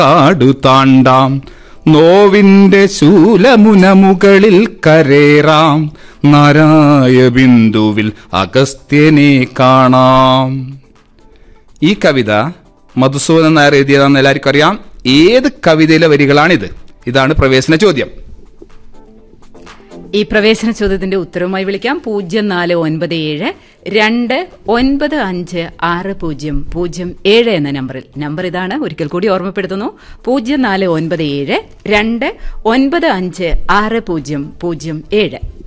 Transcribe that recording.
കാടു താണ്ടാം നോവിന്റെ ശൂലമുന മുകളിൽ കരേറാം നാരായ ബിന്ദുവിൽ അഗസ്ത്യനെ കാണാം ഈ കവിത മധുസൂദൻ നായർ എഴുതിയതാണെന്ന് എല്ലാവർക്കും അറിയാം ഏത് കവിതയിലെ വരികളാണിത് ഇതാണ് പ്രവേശന ചോദ്യം ഈ പ്രവേശന ചോദ്യത്തിന്റെ ഉത്തരവുമായി വിളിക്കാം പൂജ്യം നാല് ഒൻപത് ഏഴ് രണ്ട് ഒൻപത് അഞ്ച് ആറ് പൂജ്യം പൂജ്യം ഏഴ് എന്ന നമ്പറിൽ നമ്പർ ഇതാണ് ഒരിക്കൽ കൂടി ഓർമ്മപ്പെടുത്തുന്നു പൂജ്യം നാല് ഒൻപത് ഏഴ് രണ്ട് ഒൻപത് അഞ്ച് ആറ് പൂജ്യം പൂജ്യം ഏഴ്